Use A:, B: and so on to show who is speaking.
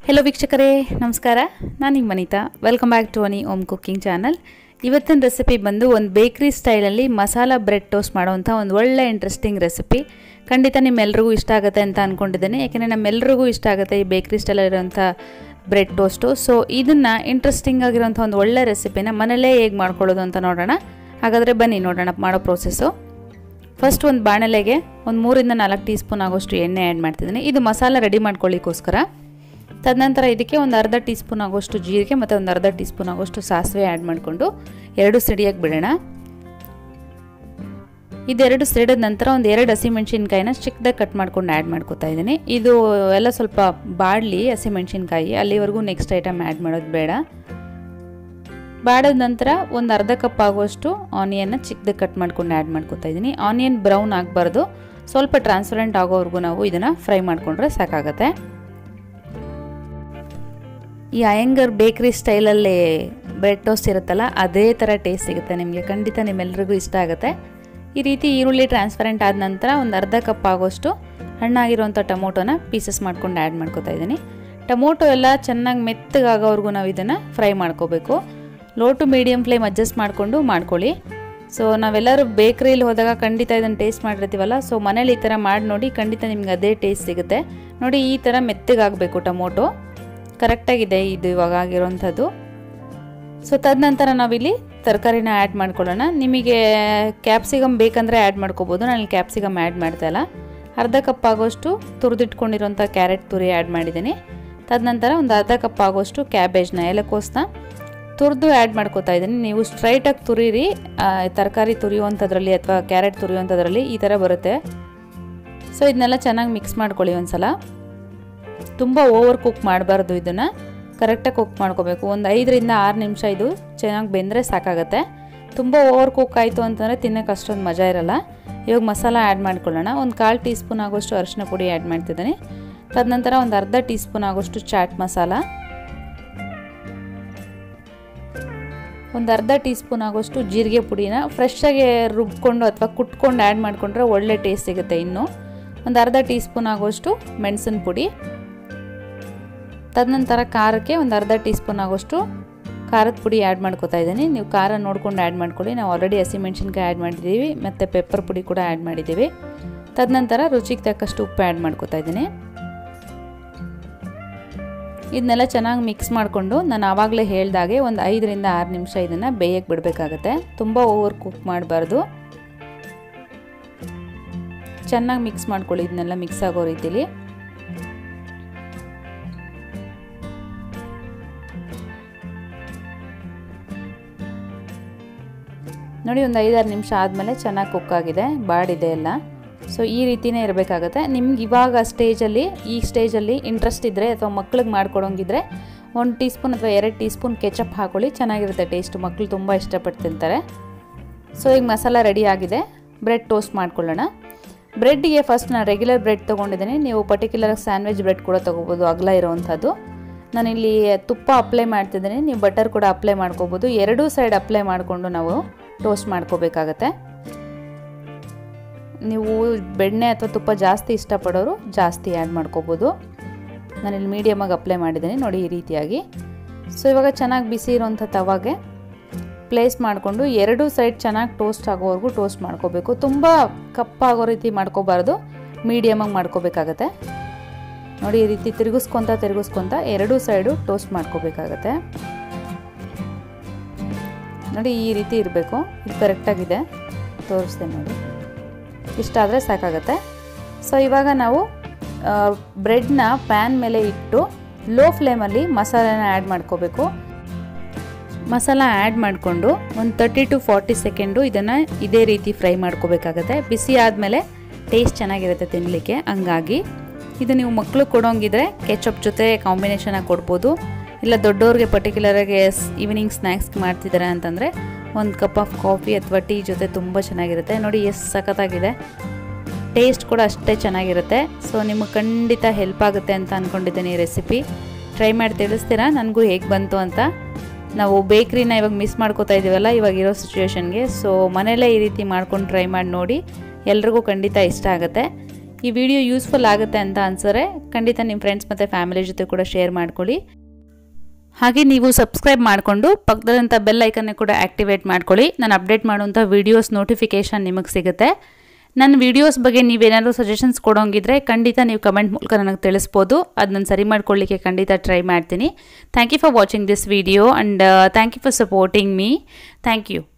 A: hello ವೀಕ್ಷಕರೇ ನಮಸ್ಕಾರ ನಾನು ನಿಮ್ಮ ವನಿತಾ ವೆಲ್ಕಮ್ ಬ್ಯಾಕ್ ಟು ಅನಿ ಓಮ್ ಕುಕ್ಕಿಂಗ್ ಚಾನಲ್ ಇವತ್ತಿನ ರೆಸಿಪಿ ಬಂದು ಒಂದು ಬೇಕ್ರಿ ಸ್ಟೈಲಲ್ಲಿ ಮಸಾಲ ಬ್ರೆಡ್ ಟೋಸ್ಟ್ ಮಾಡೋವಂಥ ಒಂದು ಒಳ್ಳೆ ಇಂಟ್ರೆಸ್ಟಿಂಗ್ ರೆಸಿಪಿ ಖಂಡಿತ ನಿಮ್ಮೆಲ್ರಿಗೂ ಇಷ್ಟ ಆಗುತ್ತೆ ಅಂತ ಅಂದ್ಕೊಂಡಿದ್ದೇನೆ ಯಾಕೆಂದರೆ ನಮ್ಮೆಲ್ರಿಗೂ ಇಷ್ಟ ಆಗುತ್ತೆ ಈ ಬೇಕ್ರಿ ಸ್ಟೈಲಲ್ಲಿರೋಂಥ ಬ್ರೆಡ್ ಟೋಸ್ಟು ಸೊ ಇದನ್ನು ಇಂಟ್ರೆಸ್ಟಿಂಗ್ ಆಗಿರೋಂಥ ಒಂದು ಒಳ್ಳೆ ರೆಸಿಪಿನ ಮನೇಲೇ ಹೇಗೆ ಮಾಡ್ಕೊಳ್ಳೋದು ಅಂತ ನೋಡೋಣ ಹಾಗಾದರೆ ಬನ್ನಿ ನೋಡೋಣ ಮಾಡೋ ಪ್ರೋಸೆಸ್ಸು ಫಸ್ಟ್ ಒಂದು ಬಾಣಲೆಗೆ ಒಂದು ಮೂರಿಂದ ನಾಲ್ಕು ಟೀ ಸ್ಪೂನ್ ಆಗೋಷ್ಟು ಎಣ್ಣೆ ಆ್ಯಡ್ ಮಾಡ್ತಿದ್ದೀನಿ ಇದು ಮಸಾಲ ರೆಡಿ ಮಾಡ್ಕೊಳ್ಳಿಕ್ಕೋಸ್ಕರ ತದನಂತರ ಇದಕ್ಕೆ ಒಂದು ಅರ್ಧ ಟೀ ಸ್ಪೂನ್ ಆಗೋಷ್ಟು ಜೀರಿಗೆ ಮತ್ತು ಒಂದು ಅರ್ಧ ಟೀ ಸ್ಪೂನ್ ಆಗೋಷ್ಟು ಸಾಸಿವೆ ಆ್ಯಡ್ ಮಾಡಿಕೊಂಡು ಎರಡು ಸಿಡಿಯೋಕ್ಕೆ ಬಿಡೋಣ ಇದೆರಡು ಸಿಡಿದ ನಂತರ ಒಂದು ಎರಡು ಹಸಿಮೆಣ್ಸಿನ್ಕಾಯಿನ ಚಿಕ್ಕದಾಗಿ ಕಟ್ ಮಾಡ್ಕೊಂಡು ಆ್ಯಡ್ ಮಾಡ್ಕೊತಾ ಇದ್ದೀನಿ ಇದು ಎಲ್ಲ ಸ್ವಲ್ಪ ಬಾಡಲಿ ಹಸಿಮೆಣ್ಸಿನ್ಕಾಯಿ ಅಲ್ಲಿವರೆಗೂ ನೆಕ್ಸ್ಟ್ ಐಟಮ್ ಆ್ಯಡ್ ಮಾಡೋದು ಬೇಡ ಬಾಡಿದ ನಂತರ ಒಂದು ಅರ್ಧ ಕಪ್ ಆಗುವಷ್ಟು ಆನಿಯನ್ನ ಚಿಕ್ಕದಾಗಿ ಕಟ್ ಮಾಡ್ಕೊಂಡು ಆ್ಯಡ್ ಮಾಡ್ಕೊತಾ ಇದ್ದೀನಿ ಆನಿಯನ್ ಬ್ರೌನ್ ಆಗಬಾರ್ದು ಸ್ವಲ್ಪ ಟ್ರಾನ್ಸ್ಪರೆಂಟ್ ಆಗೋವರೆಗೂ ನಾವು ಇದನ್ನು ಫ್ರೈ ಮಾಡಿಕೊಂಡ್ರೆ ಸಾಕಾಗತ್ತೆ ಈ ಅಯ್ಯಂಗರ್ ಬೇಕ್ರಿ ಸ್ಟೈಲಲ್ಲಿ ಬ್ರೆಡ್ ಟೋಸ್ಟ್ ಇರುತ್ತಲ್ಲ ಅದೇ ಥರ ಟೇಸ್ಟ್ ಸಿಗುತ್ತೆ ನಿಮಗೆ ಖಂಡಿತ ನಿಮ್ಮೆಲ್ರಿಗೂ ಇಷ್ಟ ಆಗುತ್ತೆ ಈ ರೀತಿ ಈರುಳ್ಳಿ ಟ್ರಾನ್ಸ್ಪರೆಂಟ್ ಆದ ನಂತರ ಒಂದು ಅರ್ಧ ಕಪ್ ಆಗೋಷ್ಟು ಹಣ್ಣಾಗಿರುವಂಥ ಟೊಮೊಟೊನ ಪೀಸಸ್ ಮಾಡ್ಕೊಂಡು ಆ್ಯಡ್ ಮಾಡ್ಕೊತಾ ಇದ್ದೀನಿ ಟೊಮೊಟೊ ಎಲ್ಲ ಚೆನ್ನಾಗಿ ಮೆತ್ತಗಾಗೋವರೆಗೂ ನಾವು ಇದನ್ನು ಫ್ರೈ ಮಾಡ್ಕೋಬೇಕು low to medium flame adjust ಮಾಡಿಕೊಂಡು ಮಾಡ್ಕೊಳ್ಳಿ ಸೊ ನಾವೆಲ್ಲರೂ ಬೇಕ್ರಿಯಲ್ಲಿ ಹೋದಾಗ ಖಂಡಿತ ಇದನ್ನು ಟೇಸ್ಟ್ ಮಾಡಿರ್ತೀವಲ್ಲ ಸೊ ಮನೇಲಿ ಈ ಥರ ಮಾಡಿ ನೋಡಿ ಖಂಡಿತ ನಿಮ್ಗೆ ಅದೇ ಟೇಸ್ಟ್ ಸಿಗುತ್ತೆ ನೋಡಿ ಈ ಥರ ಮೆತ್ತಗಾಗಬೇಕು ಟೊಮೊಟೊ ಕರೆಕ್ಟಾಗಿದೆ ಇದು ಇವಾಗ ಆಗಿರೋಂಥದ್ದು ಸೊ ತದನಂತರ ನಾವಿಲ್ಲಿ ತರಕಾರಿನ ಆ್ಯಡ್ ಮಾಡ್ಕೊಳ್ಳೋಣ ನಿಮಗೆ ಕ್ಯಾಪ್ಸಿಕಮ್ ಬೇಕಂದರೆ ಆ್ಯಡ್ ಮಾಡ್ಕೋಬೋದು ನಾನು ಕ್ಯಾಪ್ಸಿಕಮ್ ಆ್ಯಡ್ ಮಾಡ್ತಾಯಿಲ್ಲ ಅರ್ಧ ಕಪ್ ಆಗೋಷ್ಟು ತುರಿದಿಟ್ಕೊಂಡಿರೋಂಥ ಕ್ಯಾರೆಟ್ ತುರಿ ಆ್ಯಡ್ ಮಾಡಿದ್ದೀನಿ ತದನಂತರ ಒಂದು ಅರ್ಧ ಕಪ್ ಆಗೋಷ್ಟು ಕ್ಯಾಬೇಜ್ನ ಎಲೆಕೋಸ್ನ ತುರಿದು ಆ್ಯಡ್ ಮಾಡ್ಕೋತಾ ಇದ್ದೀನಿ ನೀವು ಸ್ಟ್ರೈಟಾಗಿ ತುರಿರಿ ತರಕಾರಿ ತುರಿಯುವಂಥದ್ರಲ್ಲಿ ಅಥವಾ ಕ್ಯಾರೆಟ್ ತುರಿಯುವಂಥದ್ರಲ್ಲಿ ಈ ಥರ ಬರುತ್ತೆ ಸೊ ಇದನ್ನೆಲ್ಲ ಚೆನ್ನಾಗಿ ಮಿಕ್ಸ್ ಮಾಡ್ಕೊಳ್ಳಿ ಒಂದು ಸಲ ತುಂಬ ಓವರ್ ಕುಕ್ ಮಾಡಬಾರ್ದು ಇದನ್ನು ಕರೆಕ್ಟಾಗಿ ಕುಕ್ ಮಾಡ್ಕೋಬೇಕು ಒಂದು ಐದರಿಂದ ಆರು ನಿಮಿಷ ಇದು ಚೆನ್ನಾಗಿ ಬೆಂದರೆ ಸಾಕಾಗತ್ತೆ ತುಂಬ ಓವರ್ ಕುಕ್ ಆಯಿತು ಅಂತಂದರೆ ತಿನ್ನೋಕೆ ಅಷ್ಟೊಂದು ಮಜಾ ಇರಲ್ಲ ಇವಾಗ ಮಸಾಲ ಆ್ಯಡ್ ಮಾಡ್ಕೊಳ್ಳೋಣ ಒಂದು ಕಾಲು ಟೀ ಸ್ಪೂನ್ ಆಗೋಷ್ಟು ಅರಿಶಿನ ಪುಡಿ ಆ್ಯಡ್ ಮಾಡ್ತಿದ್ದೀನಿ ತದನಂತರ ಒಂದು ಅರ್ಧ ಟೀ ಸ್ಪೂನ್ ಆಗೋಷ್ಟು ಚಾಟ್ ಮಸಾಲ ಒಂದು ಅರ್ಧ ಟೀ ಸ್ಪೂನ್ ಆಗೋಷ್ಟು ಜೀರಿಗೆ ಪುಡಿನ ಫ್ರೆಶ್ಶಾಗಿ ರುಬ್ಕೊಂಡು ಅಥವಾ ಕುಟ್ಕೊಂಡು ಆ್ಯಡ್ ಮಾಡಿಕೊಂಡ್ರೆ ಒಳ್ಳೆ ಟೇಸ್ಟ್ ಸಿಗುತ್ತೆ ಇನ್ನು ಒಂದು ಅರ್ಧ ಟೀ ಸ್ಪೂನ್ ಆಗೋಷ್ಟು ಮೆಣಸಿನ ಪುಡಿ ತದನಂತರ ಖಾರಕ್ಕೆ ಒಂದು ಅರ್ಧ ಟೀ ಸ್ಪೂನ್ ಆಗೋಷ್ಟು ಖಾರದ ಪುಡಿ ಆ್ಯಡ್ ಮಾಡ್ಕೋತಾ ಇದ್ದೀನಿ ನೀವು ಖಾರ ನೋಡ್ಕೊಂಡು ಆ್ಯಡ್ ಮಾಡ್ಕೊಳ್ಳಿ ನಾವು ಆಲ್ರೆಡಿ ಹಸಿಮೆಣ್ಸಿನ್ಕಾಯಿ ಆ್ಯಡ್ ಮಾಡಿದ್ದೀವಿ ಮತ್ತು ಪೆಪ್ಪರ್ ಪುಡಿ ಕೂಡ ಆ್ಯಡ್ ಮಾಡಿದ್ದೀವಿ ತದನಂತರ ರುಚಿಗೆ ತಕ್ಕಷ್ಟು ಉಪ್ಪು ಆ್ಯಡ್ ಮಾಡ್ಕೋತಾ ಇದ್ದೀನಿ ಇದನ್ನೆಲ್ಲ ಚೆನ್ನಾಗಿ ಮಿಕ್ಸ್ ಮಾಡಿಕೊಂಡು ನಾನು ಆವಾಗಲೇ ಹೇಳ್ದಾಗೆ ಒಂದು ಐದರಿಂದ ಆರು ನಿಮಿಷ ಇದನ್ನು ಬೇಯಕ್ಕೆ ಬಿಡಬೇಕಾಗತ್ತೆ ತುಂಬ ಓವರ್ ಕುಕ್ ಮಾಡಬಾರ್ದು ಚೆನ್ನಾಗಿ ಮಿಕ್ಸ್ ಮಾಡ್ಕೊಳ್ಳಿ ಇದನ್ನೆಲ್ಲ ಮಿಕ್ಸ್ ಆಗೋ ರೀತಿಲಿ ನೋಡಿ ಒಂದು ಐದಾರು ನಿಮಿಷ ಆದಮೇಲೆ ಚೆನ್ನಾಗಿ ಕುಕ್ ಆಗಿದೆ ಬಾಡಿದೆ ಎಲ್ಲ ಸೊ ಈ ರೀತಿನೇ ಇರಬೇಕಾಗತ್ತೆ ನಿಮ್ಗೆ ಇವಾಗ ಸ್ಟೇಜಲ್ಲಿ ಈ ಸ್ಟೇಜಲ್ಲಿ ಇಂಟ್ರೆಸ್ಟ್ ಇದ್ದರೆ ಅಥವಾ ಮಕ್ಳಿಗೆ ಮಾಡ್ಕೊಡೋಂಗಿದ್ರೆ ಒಂದು ಟೀ ಸ್ಪೂನ್ ಅಥವಾ ಎರಡು ಟೀ ಸ್ಪೂನ್ ಕೆಚಪ್ ಹಾಕೊಳ್ಳಿ ಚೆನ್ನಾಗಿರುತ್ತೆ ಟೇಸ್ಟ್ ಮಕ್ಕಳು ತುಂಬ ಇಷ್ಟಪಟ್ಟು ತಿಂತಾರೆ ಸೊ ಈಗ ಮಸಾಲ ರೆಡಿ ಆಗಿದೆ ಬ್ರೆಡ್ ಟೋಸ್ಟ್ ಮಾಡ್ಕೊಳ್ಳೋಣ ಬ್ರೆಡ್ಗೆ ಫಸ್ಟ್ ನಾನು ರೆಗ್ಯುಲರ್ ಬ್ರೆಡ್ ತೊಗೊಂಡಿದ್ದೀನಿ ನೀವು ಪರ್ಟಿಕ್ಯುಲರ್ ಸ್ಯಾಂಡ್ವಿಚ್ ಬ್ರೆಡ್ ಕೂಡ ತೊಗೋಬೋದು ಅಗಲ ಇರೋವಂಥದ್ದು ನಾನಿಲ್ಲಿ ತುಪ್ಪ ಅಪ್ಲೈ ಮಾಡ್ತಿದ್ದೀನಿ ನೀವು ಬಟರ್ ಕೂಡ ಅಪ್ಲೈ ಮಾಡ್ಕೋಬೋದು ಎರಡೂ ಸೈಡ್ ಅಪ್ಲೈ ಮಾಡಿಕೊಂಡು ನಾವು ಟೋಸ್ಟ್ ಮಾಡ್ಕೋಬೇಕಾಗತ್ತೆ ನೀವು ಬೆಣ್ಣೆ ಅಥವಾ ತುಪ್ಪ ಜಾಸ್ತಿ ಇಷ್ಟಪಡೋರು ಜಾಸ್ತಿ ಆ್ಯಡ್ ಮಾಡ್ಕೋಬೋದು ನಾನಿಲ್ಲಿ ಮೀಡಿಯಮಾಗಿ ಅಪ್ಲೈ ಮಾಡಿದ್ದೀನಿ ನೋಡಿ ಈ ರೀತಿಯಾಗಿ ಸೊ ಇವಾಗ ಚೆನ್ನಾಗಿ ಬಿಸಿ ಇರೋಂಥ ತವಾಗೆ ಪ್ಲೇಸ್ ಮಾಡಿಕೊಂಡು ಎರಡೂ ಸೈಡ್ ಚೆನ್ನಾಗಿ ಟೋಸ್ಟ್ ಆಗೋವರೆಗೂ ಟೋಸ್ಟ್ ಮಾಡ್ಕೋಬೇಕು ತುಂಬ ಕಪ್ಪಾಗೋ ರೀತಿ ಮಾಡ್ಕೋಬಾರ್ದು ಮೀಡಿಯಮಾಗಿ ಮಾಡ್ಕೋಬೇಕಾಗತ್ತೆ ನೋಡಿ ಈ ರೀತಿ ತಿರುಗಿಸ್ಕೊತ ತಿರುಗಿಸ್ಕೊತ ಎರಡೂ ಸೈಡು ಟೋಸ್ಟ್ ಮಾಡ್ಕೋಬೇಕಾಗತ್ತೆ ನೋಡಿ ಈ ರೀತಿ ಇರಬೇಕು ಇದು ಕರೆಕ್ಟಾಗಿದೆ ತೋರಿಸ್ದೆ ನೋಡಿ ಇಷ್ಟಾದರೆ ಸಾಕಾಗತ್ತೆ ಸೊ ಇವಾಗ ನಾವು ಬ್ರೆಡ್ನ ಪ್ಯಾನ್ ಮೇಲೆ ಇಟ್ಟು ಲೋ ಫ್ಲೇಮಲ್ಲಿ ಮಸಾಲೆನ ಆ್ಯಡ್ ಮಾಡ್ಕೋಬೇಕು ಮಸಾಲ ಆ್ಯಡ್ ಮಾಡಿಕೊಂಡು ಒಂದು ತರ್ಟಿ ಟು ಫಾರ್ಟಿ ಸೆಕೆಂಡು ಇದನ್ನು ಇದೇ ರೀತಿ ಫ್ರೈ ಮಾಡ್ಕೋಬೇಕಾಗತ್ತೆ ಬಿಸಿ ಆದಮೇಲೆ ಟೇಸ್ಟ್ ಚೆನ್ನಾಗಿರುತ್ತೆ ತಿನ್ನಲಿಕ್ಕೆ ಹಂಗಾಗಿ ಇದು ನೀವು ಮಕ್ಕಳು ಕೊಡೋಂಗಿದ್ರೆ ಕೆಚಪ್ ಜೊತೆ ಕಾಂಬಿನೇಷನಾಗಿ ಕೊಡ್ಬೋದು ಇಲ್ಲ ದೊಡ್ಡವ್ರಿಗೆ ಪರ್ಟಿಕ್ಯುಲರಾಗಿ ಈವ್ನಿಂಗ್ ಸ್ನ್ಯಾಕ್ಸ್ ಮಾಡ್ತಿದ್ದಾರೆ ಅಂತಂದರೆ ಒಂದು ಕಪ್ ಆಫ್ ಕಾಫಿ ಅಥವಾ ಟೀ ಜೊತೆ ತುಂಬ ಚೆನ್ನಾಗಿರುತ್ತೆ ನೋಡಿ ಎಷ್ಟು ಸಖತ್ತಾಗಿದೆ ಟೇಸ್ಟ್ ಕೂಡ ಅಷ್ಟೇ ಚೆನ್ನಾಗಿರುತ್ತೆ ಸೊ ನಿಮಗೆ ಖಂಡಿತ ಹೆಲ್ಪ್ ಆಗುತ್ತೆ ಅಂತ ಅಂದ್ಕೊಂಡಿದ್ದೀನಿ ಈ ರೆಸಿಪಿ ಟ್ರೈ ಮಾಡಿ ತಿಳಿಸ್ತೀರಾ ನನಗೂ ಹೇಗೆ ಬಂತು ಅಂತ ನಾವು ಬೇಕ್ರಿನ ಇವಾಗ ಮಿಸ್ ಮಾಡ್ಕೋತಾ ಇದ್ದೀವಲ್ಲ ಇವಾಗ ಇರೋ ಸಿಚುವೇಶನ್ಗೆ ಸೊ ಮನೆಯಲ್ಲೇ ಈ ರೀತಿ ಮಾಡ್ಕೊಂಡು ಟ್ರೈ ಮಾಡಿ ನೋಡಿ ಎಲ್ರಿಗೂ ಖಂಡಿತ ಇಷ್ಟ ಆಗುತ್ತೆ ಈ ವಿಡಿಯೋ ಯೂಸ್ಫುಲ್ ಆಗುತ್ತೆ ಅಂತ ಅನ್ಸರೆ ಖಂಡಿತ ನಿಮ್ಮ ಫ್ರೆಂಡ್ಸ್ ಮತ್ತು ಫ್ಯಾಮಿಲಿ ಜೊತೆ ಕೂಡ ಶೇರ್ ಮಾಡ್ಕೊಳ್ಳಿ ಹಾಗೆ ನೀವು ಸಬ್ಸ್ಕ್ರೈಬ್ ಮಾಡಿಕೊಂಡು ಪಕ್ಕದಂಥ ಬೆಲ್ ಐಕನ್ನೇ ಕೂಡ ಆ್ಯಕ್ಟಿವೇಟ್ ಮಾಡ್ಕೊಳ್ಳಿ ನಾನು ಅಪ್ಡೇಟ್ ಮಾಡುವಂಥ ವೀಡಿಯೋಸ್ ನೋಟಿಫಿಕೇಷನ್ ನಿಮಗೆ ಸಿಗುತ್ತೆ ನನ್ನ ವೀಡಿಯೋಸ್ ಬಗ್ಗೆ ನೀವೇನಾದರೂ ಸಜೆಷನ್ಸ್ ಕೊಡೋಂಗಿದ್ರೆ ಖಂಡಿತ ನೀವು ಕಮೆಂಟ್ ಮೂಲಕ ನನಗೆ ತಿಳಿಸ್ಬೋದು ಅದನ್ನ ಸರಿ ಮಾಡ್ಕೊಳ್ಳಿಕ್ಕೆ ಖಂಡಿತ ಟ್ರೈ ಮಾಡ್ತೀನಿ thank you for watching this video and thank you for supporting me thank you